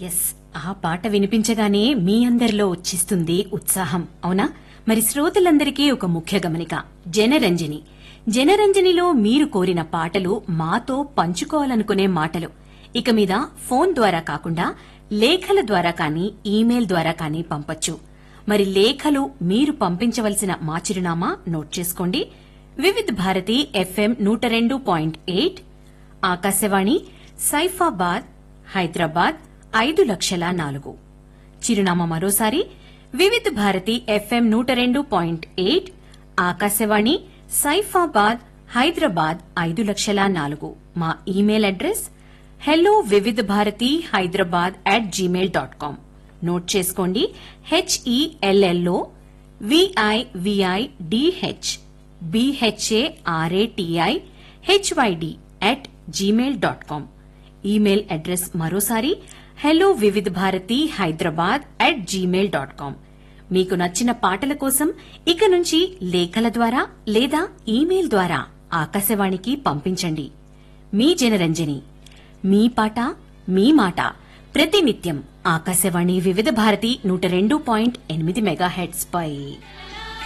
yes ఆ పాట వినిపించగానే మీ అందరిలో వచ్చిస్తుంది ఉత్సాహం అవునా మరి శ్రోతలందరికీ ఒక ముఖ్య గమనిక జనరంజని జనరంజనిలో మీరు కోరిన పాటలు మాతో పంచుకోవాలనుకునే మాటలు ఇక మీద ఫోన్ ద్వారా కాకుండా లేఖల ద్వారా కానీ ఈమెయిల్ ద్వారా కానీ పంపొచ్చు మరి లేఖలు మీరు పంపించవలసిన మా చిరునామా నోట్ చేసుకోండి వివిధ్ భారతి ఎఫ్ఎం నూట రెండు పాయింట్ ఎయిట్ ఆకాశవాణి సైఫాబాద్ హైదరాబాద్ ఐదు లక్షల నాలుగు చిరునామా మరోసారి వివిధ భారతి ఎఫ్ఎం నూట రెండు పాయింట్ ఎయిట్ ఆకాశవాణి సైఫాబాద్ హైదరాబాద్ ఐదు లక్షల నాలుగు మా ఇమెయిల్ అడ్రస్ హెలో వివిధ Bharati Hyderabad at Gmail dot com note చేసుకోండి HELLO విఐవిఐ DH BHARATI HYD at Gmail dot com email address మరోసారి హెలో వివిధ Bharati Hyderabad at Gmail dot com మీకు నచ్చిన పాటల కోసం ఇక నుంచి లేఖల ద్వారా లేదా ఈమెయిల్ ద్వారా ఆకాశవాణికి పంపించండి మీ జనరంజని మీ పాట మీ మాట ప్రతినిత్యం ఆకాశవాణి వివిధ భారతి నూట రెండు పాయింట్ ఎనిమిది మెగాహెట్స్ పై